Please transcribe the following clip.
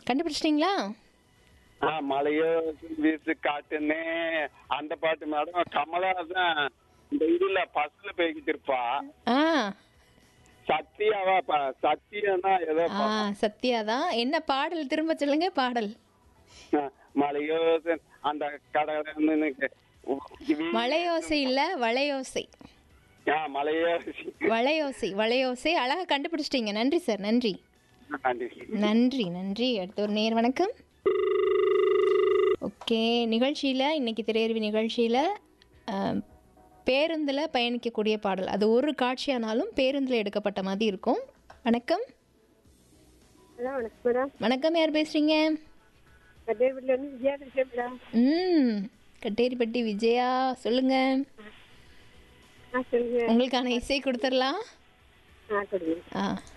கண்டுபிடிச்சிட்டிங்களா ஆ மலையோ வீசு காட்டுன்னு அந்த பாட்டு மேடம் கமலா தான் இந்த இதுல பஸ்ல போய்கிட்டு இருப்பா ஆ சத்தியாவா ப- சத்தியம்னா ஏதோ ஆ சத்யா தான் என்ன பாடல் திரும்ப சொல்லுங்க பாடல் ப- மலையோ அந்த கடை மலையோசை இல்ல வளையோசை ஆ மலையோ வளையோசை வளையோசை அழகா கண்டுபிடிச்சிட்டீங்க நன்றி சார் நன்றி நன்றி நன்றி நன்றி அடுத்த ஒரு நேர் வணக்கம் ஓகே நிகழ்ச்சியில் இன்னைக்கு திரையறிவு நிகழ்ச்சியில் பேருந்தில் பயணிக்கக்கூடிய பாடல் அது ஒரு காட்சியானாலும் பேருந்தில் எடுக்கப்பட்ட மாதிரி இருக்கும் வணக்கம் ஹலோ வணக்கம் மேடம் வணக்கம் யார் பேசுகிறீங்க கட்டேரிப்பட்டில இருந்து விஜயா பேசுறேன் மேடம் ம் கட்டேரிப்பட்டி விஜயா சொல்லுங்க ஆ சொல்லுங்க உங்களுக்கான இசை கொடுத்துடலாம் ஆ கொடுங்க ஆ